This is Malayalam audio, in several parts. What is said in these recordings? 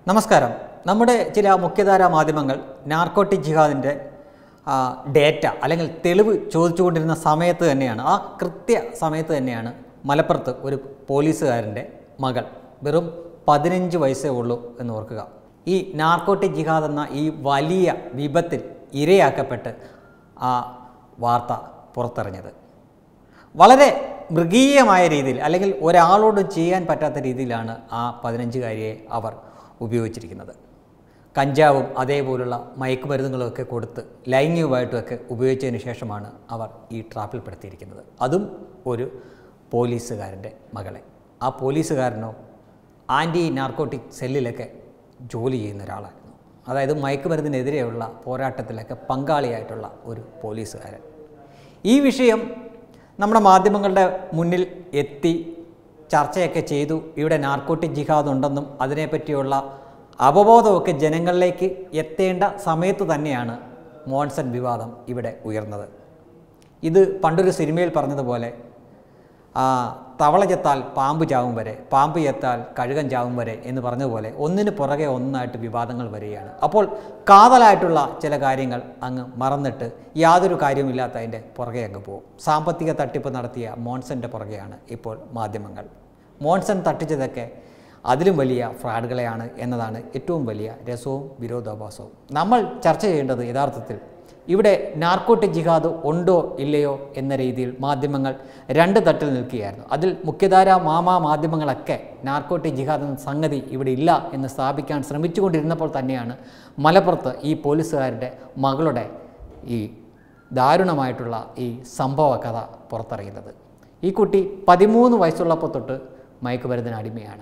നമസ്കാരം നമ്മുടെ ചില മുഖ്യധാര മാധ്യമങ്ങൾ നാർക്കോട്ടിക് ജിഹാദിൻ്റെ ഡേറ്റ അല്ലെങ്കിൽ തെളിവ് ചോദിച്ചുകൊണ്ടിരുന്ന സമയത്ത് തന്നെയാണ് ആ കൃത്യ സമയത്ത് തന്നെയാണ് മലപ്പുറത്ത് ഒരു പോലീസുകാരൻ്റെ മകൾ വെറും പതിനഞ്ച് വയസ്സേ ഉള്ളൂ എന്ന് ഓർക്കുക ഈ നാർക്കോട്ടിക് ജിഹാദ് എന്ന ഈ വലിയ വിപത്തിൽ ഇരയാക്കപ്പെട്ട് ആ വാർത്ത പുറത്തിറങ്ങിയത് വളരെ മൃഗീയമായ രീതിയിൽ അല്ലെങ്കിൽ ഒരാളോട് ചെയ്യാൻ പറ്റാത്ത രീതിയിലാണ് ആ പതിനഞ്ചുകാരിയെ അവർ ഉപയോഗിച്ചിരിക്കുന്നത് കഞ്ചാവും അതേപോലുള്ള മയക്കുമരുന്നുകളൊക്കെ കൊടുത്ത് ലൈംഗികമായിട്ടുമൊക്കെ ഉപയോഗിച്ചതിന് ശേഷമാണ് അവർ ഈ ട്രാപ്പിൽപ്പെടുത്തിയിരിക്കുന്നത് അതും ഒരു പോലീസുകാരൻ്റെ മകളെ ആ പോലീസുകാരനോ ആൻറ്റി നാർക്കോട്ടിക് സെല്ലിലൊക്കെ ജോലി ചെയ്യുന്ന ഒരാളായിരുന്നു അതായത് മയക്കുമരുന്നിനെതിരെയുള്ള പോരാട്ടത്തിലൊക്കെ പങ്കാളിയായിട്ടുള്ള ഒരു പോലീസുകാരൻ ഈ വിഷയം നമ്മുടെ മാധ്യമങ്ങളുടെ മുന്നിൽ എത്തി ചർച്ചയൊക്കെ ചെയ്തു ഇവിടെ നാർക്കോട്ടിക് ജിഹാദ് ഉണ്ടെന്നും അതിനെപ്പറ്റിയുള്ള അവബോധമൊക്കെ ജനങ്ങളിലേക്ക് എത്തേണ്ട സമയത്ത് തന്നെയാണ് മോൺസൺ വിവാദം ഇവിടെ ഉയർന്നത് ഇത് പണ്ടൊരു സിനിമയിൽ പറഞ്ഞതുപോലെ ആ, തവള ചെത്താൽ പാമ്പ് ചാവും വരെ പാമ്പ് ചെത്താൽ കഴുകൻ ചാവും വരെ എന്ന് പറഞ്ഞതുപോലെ ഒന്നിന് പുറകെ ഒന്നായിട്ട് വിവാദങ്ങൾ വരികയാണ് അപ്പോൾ കാതലായിട്ടുള്ള ചില കാര്യങ്ങൾ അങ്ങ് മറന്നിട്ട് യാതൊരു കാര്യവുമില്ലാത്ത അതിൻ്റെ പുറകെ അങ്ങ് പോകും സാമ്പത്തിക തട്ടിപ്പ് നടത്തിയ മോൺസൻ്റെ പുറകെയാണ് ഇപ്പോൾ മാധ്യമങ്ങൾ മോൺസൺ തട്ടിച്ചതൊക്കെ അതിലും വലിയ ഫ്രാഡുകളെയാണ് എന്നതാണ് ഏറ്റവും വലിയ രസവും വിരോധാഭാസവും നമ്മൾ ചർച്ച ചെയ്യേണ്ടത് യഥാർത്ഥത്തിൽ ഇവിടെ നാർക്കോട്ടിക് ജിഹാദ് ഉണ്ടോ ഇല്ലയോ എന്ന രീതിയിൽ മാധ്യമങ്ങൾ രണ്ട് തട്ടിൽ നിൽക്കുകയായിരുന്നു അതിൽ മുഖ്യധാര മാമാ മാധ്യമങ്ങളൊക്കെ നാർക്കോട്ടിക് ജിഹാദ് എന്ന സംഗതി ഇവിടെ ഇല്ല എന്ന് സ്ഥാപിക്കാൻ ശ്രമിച്ചുകൊണ്ടിരുന്നപ്പോൾ തന്നെയാണ് മലപ്പുറത്ത് ഈ പോലീസുകാരുടെ മകളുടെ ഈ ദാരുണമായിട്ടുള്ള ഈ സംഭവ കഥ പുറത്തിറങ്ങുന്നത് ഈ കുട്ടി പതിമൂന്ന് വയസ്സുള്ളപ്പോൾ തൊട്ട് മയക്കുമരുന്നിന് അടിമയാണ്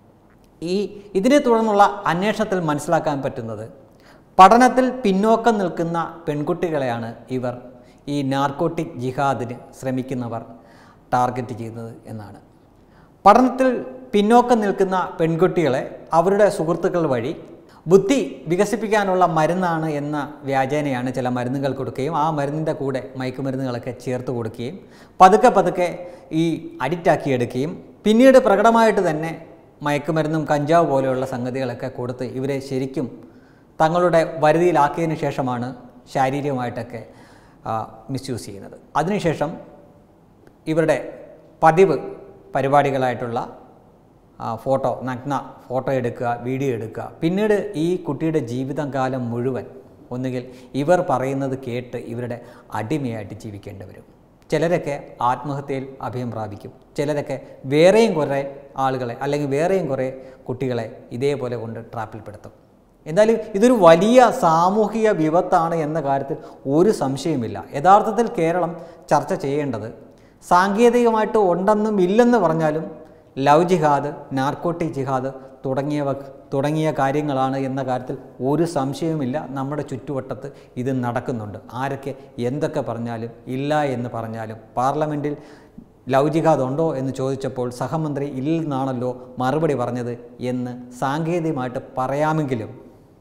ഈ ഇതിനെ തുടർന്നുള്ള അന്വേഷണത്തിൽ മനസ്സിലാക്കാൻ പറ്റുന്നത് പഠനത്തിൽ പിന്നോക്കം നിൽക്കുന്ന പെൺകുട്ടികളെയാണ് ഇവർ ഈ നാർക്കോട്ടിക് ജിഹാദിന് ശ്രമിക്കുന്നവർ ടാർഗറ്റ് ചെയ്യുന്നത് എന്നാണ് പഠനത്തിൽ പിന്നോക്കം നിൽക്കുന്ന പെൺകുട്ടികളെ അവരുടെ സുഹൃത്തുക്കൾ വഴി ബുദ്ധി വികസിപ്പിക്കാനുള്ള മരുന്നാണ് എന്ന വ്യാജേനയാണ് ചില മരുന്നുകൾ കൊടുക്കുകയും ആ മരുന്നിൻ്റെ കൂടെ മയക്കുമരുന്നുകളൊക്കെ ചേർത്ത് കൊടുക്കുകയും പതുക്കെ പതുക്കെ ഈ അഡിക്റ്റാക്കി എടുക്കുകയും പിന്നീട് പ്രകടമായിട്ട് തന്നെ മയക്കുമരുന്നും കഞ്ചാവ് പോലെയുള്ള സംഗതികളൊക്കെ കൊടുത്ത് ഇവരെ ശരിക്കും തങ്ങളുടെ വരുതിയിലാക്കിയതിനു ശേഷമാണ് ശാരീരികമായിട്ടൊക്കെ മിസ്യൂസ് ചെയ്യുന്നത് അതിനുശേഷം ഇവരുടെ പതിവ് പരിപാടികളായിട്ടുള്ള ആ, ഫോട്ടോ നഗ്ന ഫോട്ടോ എടുക്കുക വീഡിയോ എടുക്കുക പിന്നീട് ഈ കുട്ടിയുടെ ജീവിതം കാലം മുഴുവൻ ഒന്നുകിൽ ഇവർ പറയുന്നത് കേട്ട് ഇവരുടെ അടിമയായിട്ട് ജീവിക്കേണ്ടി വരും ചിലരൊക്കെ ആത്മഹത്യയിൽ അഭയം പ്രാപിക്കും ചിലരൊക്കെ വേറെയും കുറേ ആളുകളെ അല്ലെങ്കിൽ വേറെയും കുറേ കുട്ടികളെ ഇതേപോലെ കൊണ്ട് ട്രാപ്പിൽപ്പെടുത്തും എന്തായാലും ഇതൊരു വലിയ സാമൂഹിക വിപത്താണ് എന്ന കാര്യത്തിൽ ഒരു സംശയമില്ല യഥാർത്ഥത്തിൽ കേരളം ചർച്ച ചെയ്യേണ്ടത് സാങ്കേതികമായിട്ട് ഉണ്ടെന്നും ഇല്ലെന്ന് പറഞ്ഞാലും ലവ് ജിഹാദ് നാർക്കോട്ടിക് ജിഹാദ് തുടങ്ങിയവ തുടങ്ങിയ കാര്യങ്ങളാണ് എന്ന കാര്യത്തിൽ ഒരു സംശയവുമില്ല നമ്മുടെ ചുറ്റുവട്ടത്ത് ഇത് നടക്കുന്നുണ്ട് ആരൊക്കെ എന്തൊക്കെ പറഞ്ഞാലും ഇല്ല എന്ന് പറഞ്ഞാലും പാർലമെൻറ്റിൽ ലവ് ജിഹാദ് ഉണ്ടോ എന്ന് ചോദിച്ചപ്പോൾ സഹമന്ത്രി ഇല്ലെന്നാണല്ലോ മറുപടി പറഞ്ഞത് എന്ന് സാങ്കേതികമായിട്ട് പറയാമെങ്കിലും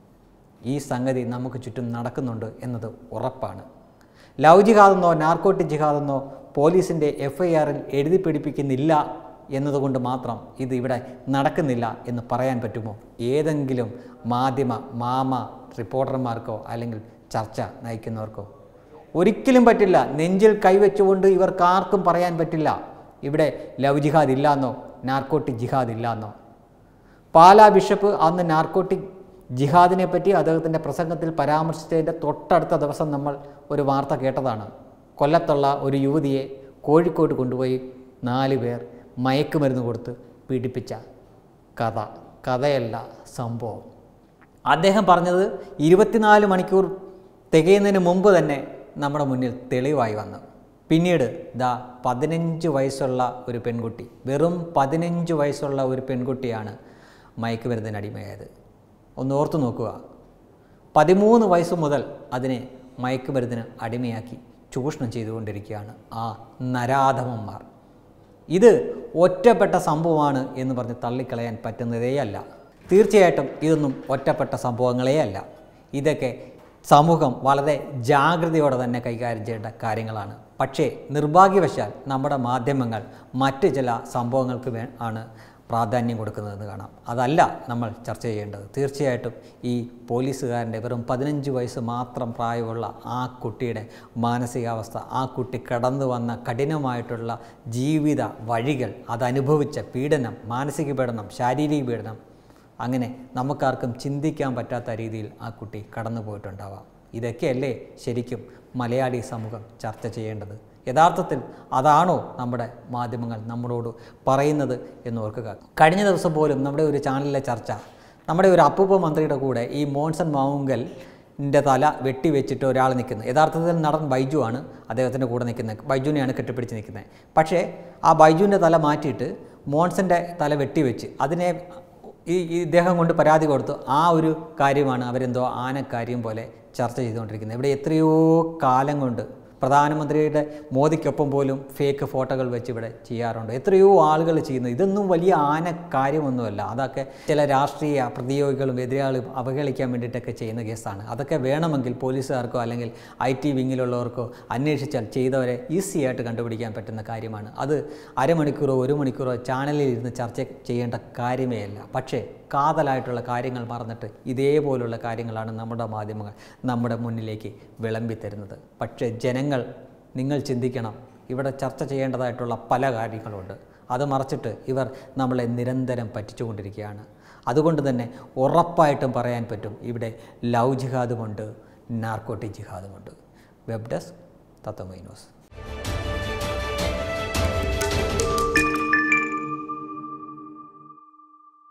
ഈ സംഗതി നമുക്ക് ചുറ്റും നടക്കുന്നുണ്ട് എന്നത് ഉറപ്പാണ് ലവ് ജിഹാദെന്നോ നാർക്കോട്ടിക് ജിഹാദെന്നോ പോലീസിൻ്റെ എഫ് ഐ ആറിൽ എഴുതി പിടിപ്പിക്കുന്നില്ല എന്നതുകൊണ്ട് മാത്രം ഇത് ഇവിടെ നടക്കുന്നില്ല എന്ന് പറയാൻ പറ്റുമോ ഏതെങ്കിലും മാധ്യമ മാമ റിപ്പോർട്ടർമാർക്കോ അല്ലെങ്കിൽ ചർച്ച നയിക്കുന്നവർക്കോ ഒരിക്കലും പറ്റില്ല നെഞ്ചിൽ കൈവച്ചുകൊണ്ട് ഇവർക്ക് ആർക്കും പറയാൻ പറ്റില്ല ഇവിടെ ലവ് ജിഹാദ് ഇല്ലാന്നോ നാർക്കോട്ടിക് ജിഹാദ് ഇല്ലാന്നോ പാലാ ബിഷപ്പ് അന്ന് നാർക്കോട്ടിക് ജിഹാദിനെ പറ്റി അദ്ദേഹത്തിൻ്റെ പ്രസംഗത്തിൽ പരാമർശിച്ചതിൻ്റെ തൊട്ടടുത്ത ദിവസം നമ്മൾ ഒരു വാർത്ത കേട്ടതാണ് കൊല്ലത്തുള്ള ഒരു യുവതിയെ കോഴിക്കോട് കൊണ്ടുപോയി നാല് പേർ മയക്കുമരുന്ന് കൊടുത്ത് പീഡിപ്പിച്ച കഥ കഥയല്ല സംഭവം അദ്ദേഹം പറഞ്ഞത് ഇരുപത്തിനാല് മണിക്കൂർ തികയുന്നതിന് മുമ്പ് തന്നെ നമ്മുടെ മുന്നിൽ തെളിവായി വന്നു പിന്നീട് ദാ പതിനഞ്ച് വയസ്സുള്ള ഒരു പെൺകുട്ടി വെറും പതിനഞ്ച് വയസ്സുള്ള ഒരു പെൺകുട്ടിയാണ് മയക്കുമരുന്നിന് അടിമയായത് ഒന്ന് ഓർത്തു നോക്കുക പതിമൂന്ന് വയസ്സ് മുതൽ അതിനെ മയക്കുമരുന്നിന് അടിമയാക്കി ചൂഷണം ചെയ്തുകൊണ്ടിരിക്കുകയാണ് ആ നരാധമന്മാർ ഇത് ഒറ്റപ്പെട്ട സംഭവമാണ് എന്ന് പറഞ്ഞ് തള്ളിക്കളയാൻ പറ്റുന്നതേയല്ല തീർച്ചയായിട്ടും ഇതൊന്നും ഒറ്റപ്പെട്ട സംഭവങ്ങളേ അല്ല ഇതൊക്കെ സമൂഹം വളരെ ജാഗ്രതയോടെ തന്നെ കൈകാര്യം ചെയ്യേണ്ട കാര്യങ്ങളാണ് പക്ഷേ നിർഭാഗ്യവശാൽ നമ്മുടെ മാധ്യമങ്ങൾ മറ്റ് ചില സംഭവങ്ങൾക്ക് വേ ആണ് പ്രാധാന്യം കൊടുക്കുന്നതെന്ന് കാണാം അതല്ല നമ്മൾ ചർച്ച ചെയ്യേണ്ടത് തീർച്ചയായിട്ടും ഈ പോലീസുകാരൻ്റെ വെറും പതിനഞ്ച് വയസ്സ് മാത്രം പ്രായമുള്ള ആ കുട്ടിയുടെ മാനസികാവസ്ഥ ആ കുട്ടി കടന്നു വന്ന കഠിനമായിട്ടുള്ള ജീവിത വഴികൾ അതനുഭവിച്ച പീഡനം മാനസിക പീഡനം ശാരീരിക പീഡനം അങ്ങനെ നമുക്കാർക്കും ചിന്തിക്കാൻ പറ്റാത്ത രീതിയിൽ ആ കുട്ടി കടന്നു പോയിട്ടുണ്ടാവാം ഇതൊക്കെയല്ലേ ശരിക്കും മലയാളി സമൂഹം ചർച്ച ചെയ്യേണ്ടത് യഥാർത്ഥത്തിൽ അതാണോ നമ്മുടെ മാധ്യമങ്ങൾ നമ്മളോട് പറയുന്നത് എന്ന് ഓർക്കുക കഴിഞ്ഞ ദിവസം പോലും നമ്മുടെ ഒരു ചാനലിലെ ചർച്ച നമ്മുടെ ഒരു അപ്പൂപ്പ മന്ത്രിയുടെ കൂടെ ഈ മോൺസൺ മാവുങ്കൽ ൻ്റെ തല വെട്ടിവെച്ചിട്ട് ഒരാൾ നിൽക്കുന്നത് യഥാർത്ഥത്തിൽ നടൻ ബൈജു ആണ് അദ്ദേഹത്തിൻ്റെ കൂടെ നിൽക്കുന്നത് ബൈജുവിനെയാണ് കെട്ടിപ്പിടിച്ച് നിൽക്കുന്നത് പക്ഷേ ആ ബൈജുവിൻ്റെ തല മാറ്റിയിട്ട് മോൺസൻ്റെ തല വെട്ടിവെച്ച് അതിനെ ഈ ഈ ഇദ്ദേഹം കൊണ്ട് പരാതി കൊടുത്തു ആ ഒരു കാര്യമാണ് അവരെന്തോ ആനക്കാര്യം പോലെ ചർച്ച ചെയ്തുകൊണ്ടിരിക്കുന്നത് ഇവിടെ എത്രയോ കാലം കൊണ്ട് പ്രധാനമന്ത്രിയുടെ മോദിക്കൊപ്പം പോലും ഫേക്ക് ഫോട്ടോകൾ വെച്ച് ഇവിടെ ചെയ്യാറുണ്ട് എത്രയോ ആളുകൾ ചെയ്യുന്നു ഇതൊന്നും വലിയ ആന കാര്യമൊന്നുമല്ല അതൊക്കെ ചില രാഷ്ട്രീയ പ്രതിയോഗികളും എതിരാളും അവഹേളിക്കാൻ വേണ്ടിയിട്ടൊക്കെ ചെയ്യുന്ന കേസാണ് അതൊക്കെ വേണമെങ്കിൽ പോലീസുകാർക്കോ അല്ലെങ്കിൽ ഐ ടി വിങ്ങിലുള്ളവർക്കോ അന്വേഷിച്ചാൽ ചെയ്തവരെ ഈസി ആയിട്ട് കണ്ടുപിടിക്കാൻ പറ്റുന്ന കാര്യമാണ് അത് അരമണിക്കൂറോ ഒരു മണിക്കൂറോ ചാനലിൽ ഇരുന്ന് ചർച്ച ചെയ്യേണ്ട കാര്യമേ അല്ല പക്ഷേ കാതലായിട്ടുള്ള കാര്യങ്ങൾ മറന്നിട്ട് ഇതേപോലുള്ള കാര്യങ്ങളാണ് നമ്മുടെ മാധ്യമങ്ങൾ നമ്മുടെ മുന്നിലേക്ക് വിളമ്പി തരുന്നത് പക്ഷേ ജനങ്ങൾ നിങ്ങൾ ചിന്തിക്കണം ഇവിടെ ചർച്ച ചെയ്യേണ്ടതായിട്ടുള്ള പല കാര്യങ്ങളുണ്ട് അത് മറച്ചിട്ട് ഇവർ നമ്മളെ നിരന്തരം പറ്റിച്ചുകൊണ്ടിരിക്കുകയാണ് അതുകൊണ്ട് തന്നെ ഉറപ്പായിട്ടും പറയാൻ പറ്റും ഇവിടെ ലവ് ജിഹാദുമുണ്ട് നാർക്കോട്ടിക് ജിഹാദുമുണ്ട് വെബ് ഡെസ്ക് തത്വമൈ ന്യൂസ്